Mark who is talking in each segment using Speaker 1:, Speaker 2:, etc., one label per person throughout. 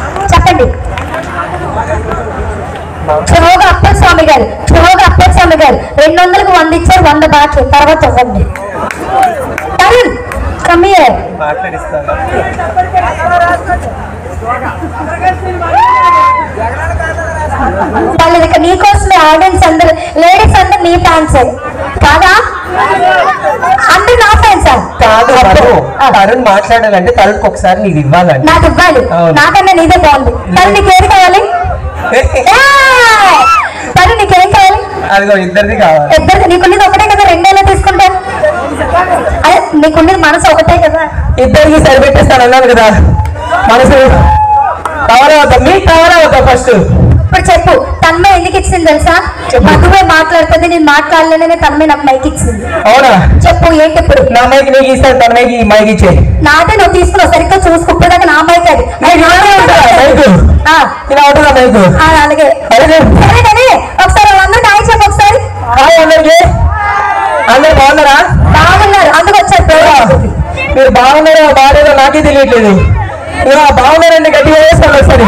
Speaker 1: చెప్పండి చోగా అప్పల్ స్వామి గారు చోగా అప్పల్ స్వామి గారు రెండు వందలకు వంద ఇచ్చారు వంద బాట్లు తర్వాత ఇవ్వండి తరుణ్ కమ్మియే వాళ్ళు ఇక నీకోసమే ఆడియన్స్ అందరు లేడీస్ అందరు నీ ఫ్యాన్స్ కాదా అందరు నా ఫ్యాన్స్
Speaker 2: కాదు మధు తరుణ్ మాట్లాడాలంటే తరుణ్కి ఒకసారి నీకు ఇవ్వాలండి
Speaker 1: నాకు ఇవ్వాలి
Speaker 2: అవును.
Speaker 1: నాకన్నా నీదే బాగుంది తను నీకేం కావాలి తను నీకేం కావాలి
Speaker 2: అదిగో ఇద్దరిది కావాలి
Speaker 1: ఇద్దరు నీకున్నది ఒకటే కదా రెండేలా తీసుకుంటా అదే నీకున్నది మనసు ఒకటే కదా
Speaker 2: ఇద్దరికి సరిపెట్టేస్తాను అన్నాను కదా మనసు కావాలా అవుతా మీకు కావాలా అవుతా ఫస్ట్
Speaker 1: ఇప్పుడు చెప్పు తన్మే ఎందుకు ఇచ్చింది తెలుసా
Speaker 2: చెప్పు.
Speaker 1: మధువే మాట్లాడుతుంది నేను మాట్లాడలేనే తన్మే నాకు మైక్ ఇచ్చింది
Speaker 2: అవునా
Speaker 1: చెప్పు ఏంటి ఇప్పుడు
Speaker 2: నా మైక్ నీకు ఇస్తాను తన మైక్ ఈ మైక్ ఇచ్చే
Speaker 1: నాదే నువ్వు తీసుకున్నావు సరిగ్గా చూసుకుంటుందాక నా మైక్ అది
Speaker 2: నీకు ఇలానే ఉంటుందా మైక్
Speaker 1: ఆ,
Speaker 2: ఇలా ఉంటుందా మైక్
Speaker 1: ఆ, అలాగే
Speaker 2: అలాగే
Speaker 1: సరే కానీ ఒకసారి వాళ్ళందరూ హాయ్ చెప్పు ఒకసారి
Speaker 2: హాయ్ అందరికి అందరు బాగున్నారా
Speaker 1: బాగున్నారు అందుకు వచ్చారు ప్రోగ్రామ్
Speaker 2: మీరు బాగున్నారో బాగాలేదో నాకే తెలియట్లేదు ఇలా బాగున్నారండి గట్టిగా వేసుకోండి ఒకసారి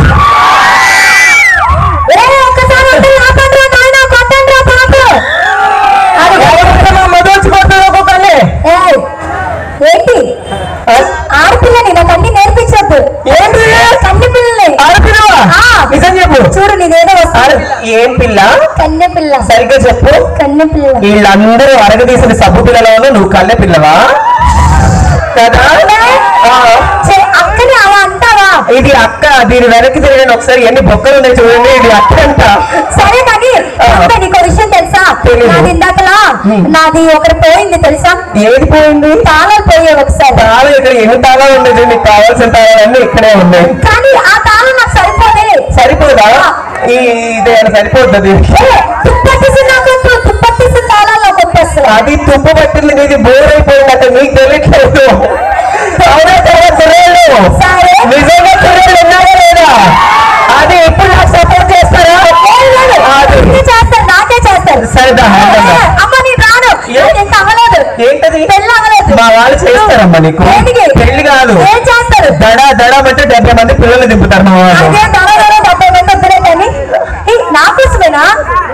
Speaker 1: ఏ, ఒక్కసారి ఉంటే ఆపండిరా నాయనా, కొట్టండిరా పాపం. అది
Speaker 2: ఎవరికైనా మధు వచ్చి కొడుతుంది ఒక్కొక్కరిని
Speaker 1: ఏయ్, ఏంటి
Speaker 2: ఆ?
Speaker 1: ఆడపిల్లని నాకు అన్ని నేర్పించొద్దు
Speaker 2: ఏంటి
Speaker 1: కన్నె పిల్లని
Speaker 2: ఆడపిల్లవా
Speaker 1: ఆ.
Speaker 2: నిజం చెప్పు
Speaker 1: చూడు నేనేదో వస్తాను
Speaker 2: ఆడ- ఏం పిల్ల
Speaker 1: కన్నె పిల్ల
Speaker 2: సరిగ్గా చెప్పు
Speaker 1: కన్నె పిల్ల
Speaker 2: వీళ్ళందరూ అరగదీసిన సబ్బు పిల్లలోనూ నువ్వు కళ్ళ పిల్లవా కదా ఆ.
Speaker 1: చే, అక్కని అలా అంటావా
Speaker 2: ఇది అక్క దీని వెనక్కి తిరగండి ఒకసారి ఎన్ని బొక్కలు ఉన్నాయి చూడండి ఇది అక్క అంట
Speaker 1: సరే కానీ
Speaker 2: ఆ.
Speaker 1: అక్క, నీకు ఒక విషయం తెలుసా
Speaker 2: తెలీదు.
Speaker 1: నాది ఇందాకలా
Speaker 2: హ్మ్.
Speaker 1: నాది ఒకటి పోయింది తెలుసా
Speaker 2: ఏది పోయింది
Speaker 1: తాళాలు పోయాయి ఒకసారి
Speaker 2: తాళం ఇక్కడ ఎన్ని తాళాలు ఉండేది నీకు కావాల్సిన తాళాలన్నీ ఇక్కడే ఉన్నాయి
Speaker 1: కానీ ఆ తాళం నాకు సరిపోదే
Speaker 2: సరిపోదా ఈ ఇదేమైనా సరిపోద్దా దీనికి
Speaker 1: ఏ, తుప్పట్టేసి నాకు వద్దు, తుప్పట్టేసి తాళాలు కొట్టేస్తా
Speaker 2: అది తుప్పు పట్టింది నీది బోర్ అయిపోయింది అక్కడ నీకు తెలియట్లేదు అవునా కదా కుర్రాళ్ళు
Speaker 1: సరే.
Speaker 2: నిజంగా కుర్రాళ్ళు ఉన్నారా లేదా అది ఎప్పుడు నాకు సపోర్ట్ చేస్తారా అది
Speaker 1: అన్ని చేస్తారు నాకే చేస్తారు
Speaker 2: సరేదా
Speaker 1: ఏ, అమ్మ నేను రాను
Speaker 2: ఏ?
Speaker 1: నాకు ఇంకా అవ్వలేదు
Speaker 2: ఏంటది
Speaker 1: పెళ్ళి అవ్వలేదు
Speaker 2: మా వాళ్ళు చేస్తారమ్మా నీకు
Speaker 1: దేనికి?
Speaker 2: పెళ్లి కాదు
Speaker 1: ఏం చేస్తారు
Speaker 2: దడ దడ బట్టి డెబ్బై మంది పిల్లలు దింపుతారు మా వాళ్ళు
Speaker 1: అదే దొరదొర డెబ్బై మంది వద్దులే కానీ ఏ, నా కోసమేనా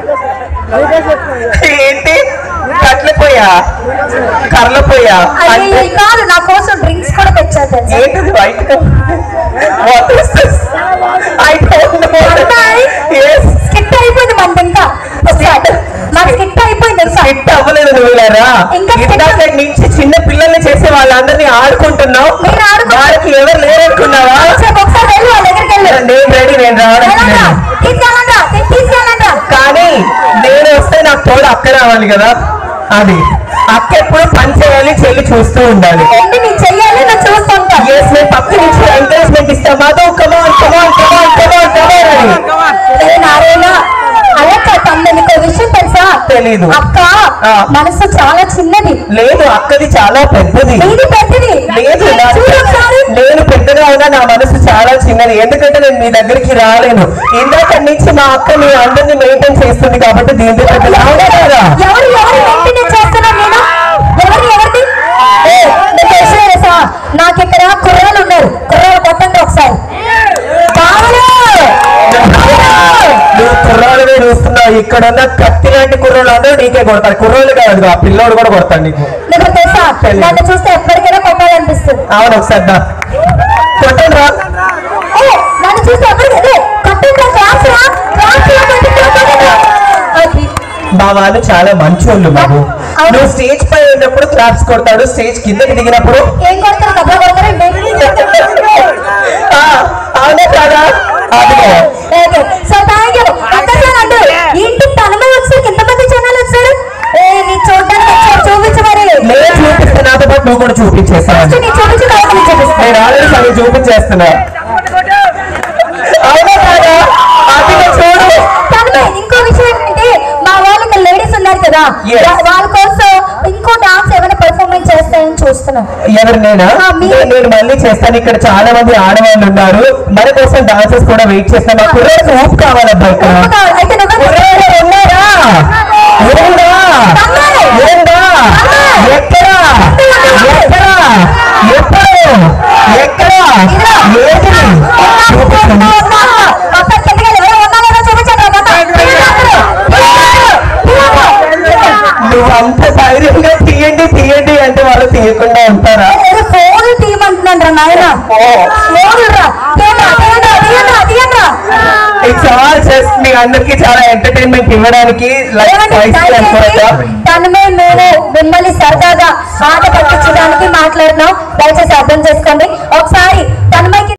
Speaker 2: ఏంటి కట్ల పోయా కర్ల పోయా
Speaker 1: అయ్యో కాదు నా కోసం డ్రింక్స్ కూడా తెచ్చారు తెలుసా
Speaker 2: ఏంటిది wait what is this I don't know
Speaker 1: అమ్మాయి.
Speaker 2: yes
Speaker 1: స్కిట్ అయిపోయింది మనది ఇంకా ఒకసారి మన స్కిట్ అయిపోయింది తెలుసా
Speaker 2: ఫిట్ అవ్వలేదు నువ్వు ఇలారా
Speaker 1: ఇంకా fit
Speaker 2: ఇందాక నుంచి చిన్న పిల్లల్ని చేసే వాళ్ళందరినీ ఆడుకుంటున్నావు
Speaker 1: నేను ఆడుకుంటా.
Speaker 2: వాళ్ళకి ఎవరు లేరనుకున్నావా
Speaker 1: చెప్పు ఒకసారి వెళ్ళి వాళ్ళ దగ్గరికి వెళ్ళు
Speaker 2: నేను రెడీ నేను రావడానికి
Speaker 1: వెళ్ళండ్రా,
Speaker 2: ready.
Speaker 1: తీసుకెళ్ళండ్రా, తీ- తీసుకెళ్ళండ్రా.
Speaker 2: కానీ నేను వస్తే నాకు తోడు అక్క రావాలి కదా అది అక్క ఎప్పుడు పని చేయాలి చెల్లి చూస్తూ ఉండాలి
Speaker 1: ఏంటి నీ చెయ్యాలి నేను చూస్తుంటా
Speaker 2: ఎస్ మేము పక్క నుంచి ఎంకరేజ్మెంట్ ఇస్తాం మాతో కమాన్ కమాన్ కమాన్ కమాన్ కమాన్ అని
Speaker 1: సరే నారాయణ అలా కాదు తమ్ముడు నీకు ఒక విషయం తెలుసా
Speaker 2: తెలీదు.
Speaker 1: అక్క
Speaker 2: ఆ.
Speaker 1: మనసు చాలా చిన్నది
Speaker 2: లేదు అక్కది చాలా పెద్దది
Speaker 1: నీది పెద్దది
Speaker 2: లేదు నా-
Speaker 1: చూడు ఒకసారి
Speaker 2: నేను పెద్దగా ఉన్నా నా మనసు చాలా చిన్నది ఎందుకంటే నేను మీ దగ్గరికి రాలేను ఇందాక నుంచి మా అక్క మీ అందరినీ మెయింటైన్ చేస్తుంది కాబట్టి దీంతో పెద్దది అవునా కదా
Speaker 1: ఎవరు ఎవరు మెయింటెనెన్స్ చేస్తున్నారు నేను ఎవరు ఎవరిది ఏ, నీకు విషయం తెలుసా నాకు ఇక్కడ కుర్రాలు ఉన్నారు కుర్రాలు కొట్టండి ఒకసారి బావలు! బావలు!
Speaker 2: నువ్వు కుర్రాళ్ళనే చూస్తున్నావు ఇక్కడ ఉన్న కత్తి లాంటి కుర్రోళ్ళు అందరూ నీకే కొడతారు కుర్రోళ్ళు కాదు ఆ పిల్లోడు కూడా కొడతాడు నీకు
Speaker 1: నీకు తెలుసా
Speaker 2: తెలీదు.
Speaker 1: నన్ను చూస్తే ఎప్పటికైనా కొట్టాలనిపిస్తుంది
Speaker 2: అవును ఒకసారి దా. కొట్టండి రా
Speaker 1: ఏ, నన్ను చూస్తే ఎప్పటికైనా కొట్టండి క్లాస్ రా క్లాస్ రా కొట్టి కొట్టండి రా. అది.
Speaker 2: మా వాళ్ళు చాలా మంచోళ్ళు బాబు
Speaker 1: అవును.
Speaker 2: నువ్వు స్టేజ్ పై ఉన్నప్పుడు క్లాప్స్ కొడతాడు స్టేజ్ కిందకి దిగినప్పుడు
Speaker 1: ఏం కొడతారు దెబ్బ కొడతారండి
Speaker 2: ఆ, అవునా కాదా అదిగో
Speaker 1: ఓకే సో థ్యాంక్ యూ ఒక్కసారి అంటూ ఇంటి తనమే వచ్చారు ఎంతమంది జనాలు వచ్చారు ఏ నీ చూడడానికి వచ్చారు చూపించు మరి
Speaker 2: నేను చూపిస్తే నాతో పాటు నువ్వు కూడా చూపించేస్తాను
Speaker 1: ఫస్ట్ నీ చూపించు తర్వాత నీ చూపిస్తాను
Speaker 2: నేను ఆల్రెడీ సగం చూపించేస్తున్నా అవునా కాదా అదిగో చూడు
Speaker 1: తనమే ఇంకో విషయం ఏంటంటే మా వాళ్ళు ఇక్కడ లేడీస్ ఉన్నారు కదా
Speaker 2: Yes.
Speaker 1: వా- వాళ్ళ కోసం ఇంకో డాన్స్ ఏమైనా పెర్ఫార్మెన్స్ చేస్తాయని చూస్తున్నాం
Speaker 2: ఎవరు నేనా
Speaker 1: ఆ, మీ-
Speaker 2: నేను- నేను మళ్ళీ చేస్తాను ఇక్కడ చాలా మంది ఆడవాళ్ళు ఉన్నారు మన కోసం డాన్సెస్ కూడా వెయిట్ చేస్తాం మా కుర్రోకి ఊపు కావాలబ్బా ఇక్కడ
Speaker 1: ఒక్క కావాలి. అయితే నువ్వు
Speaker 2: కుర్రోడు ఉన్నారా ఉందా
Speaker 1: తమ్ముడు.
Speaker 2: ఉందా ఎక్కడ ఎక్కడ ఎప్పుడు ఎక్కడ ఏంటి చూపిస్తాను మీరు అంత ధైర్యంగా తీయండి తీయండి అంటే వాళ్ళు తీయకుండా ఉంటారా
Speaker 1: ఏదో ఫోన్ తీయమంటున్నాను రా నాయన
Speaker 2: ఓ
Speaker 1: ఫోన్ రా తీయండ్రా, తీయండ్రా, తీయండ్రా, తీయండ్రా.
Speaker 2: ఇట్స్ ఆల్ జస్ట్ మీ అందరికి చాలా ఎంటర్టైన్మెంట్ ఇవ్వడానికి లైక్
Speaker 1: ఏమండి,
Speaker 2: స్పైసీ
Speaker 1: దయచేసి
Speaker 2: అనుకోవచ్చా
Speaker 1: తనమే మేము మిమ్మల్ని సరదాగా ఆట పట్టించడానికి మాట్లాడుతున్నాం దయచేసి అర్థం చేసుకోండి ఒకసారి తన్మయ్కి